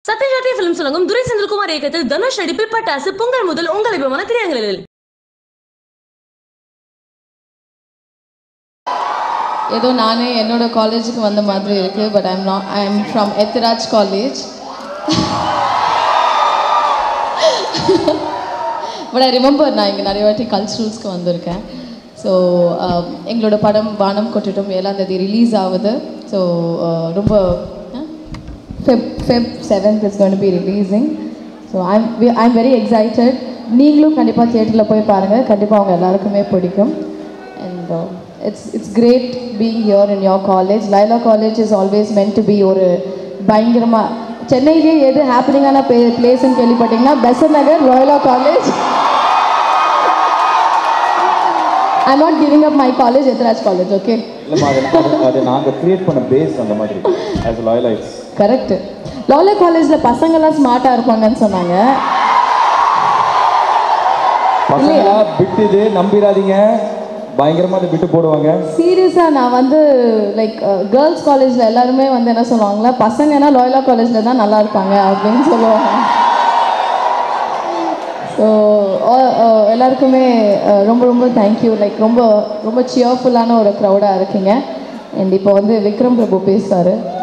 சத்யஜாதி film உலகம் துரை செந்தில்குமார் இயக்கத்தில் தனுஷ் நடிப்பில் பட்டாசு பொங்கல் முதல் உங்கள் விமான திரையங்களில் ஏதோ நானே என்னோட காலேஜுக்கு வந்த மாதிரி இருக்கு but I'm not I am from Ethiraj college but I remember நான் இங்கே நிறைய வாட்டி கல்ச்சுரல்ஸ்க்கு வந்திருக்கேன் ஸோ எங்களோட படம் வானம் கொட்டிட்டும் ஏழாம் தேதி ரிலீஸ் ஆகுது ஸோ ரொம்ப Feb Feb seventh is going be releasing so I'm I'm very excited நீங்களும் கண்டிப்பாக தியேட்டரில் போய் பாருங்கள் கண்டிப்பாக அவங்க எல்லாருக்குமே பிடிக்கும் and it's it's great being here in your college Loyola college is always meant to be ஒரு பயங்கரமாக சென்னையிலே எது ஹாப்பனிங்கான ப்ளே பிளேஸ்ன்னு கேள்விப்பட்டீங்கன்னா Besant Nagar Loyola college I not giving up my college Ethiraj college okay இல்லைம்மா அது அது- அது நாங்கள் கிரியேட் பண்ண பேஸ் அந்த மாதிரி ஆஸ் லாயலைட்ஸ் கரெக்ட் லாலா காலேஜில் பசங்கள்லாம் ஸ்மார்ட்டாக இருப்பாங்கன்னு சொன்னாங்க பசங்களா பிட்டு இது நம்பிடாதீங்க பயங்கரமா அதை விட்டு போடுவாங்க சீரியஸாக நான் வந்து லைக் கேர்ள்ஸ் காலேஜில் எல்லாருமே வந்து என்ன சொல்லுவாங்களா பசங்கன்னா லாயலா காலேஜில் தான் நல்லா இருப்பாங்க அப்படின்னு சொல்லுவாங்க ஸோ எல்லாருக்குமே uh, ரொம்ப ரொம்ப தேங்க்யூ லைக் ரொம்ப ரொம்ப சியர்ஃபுல்லான ஒரு க்ரௌடாக இருக்கீங்க அண்ட் இப்போ வந்து விக்ரம் பிரபு பேசுவார்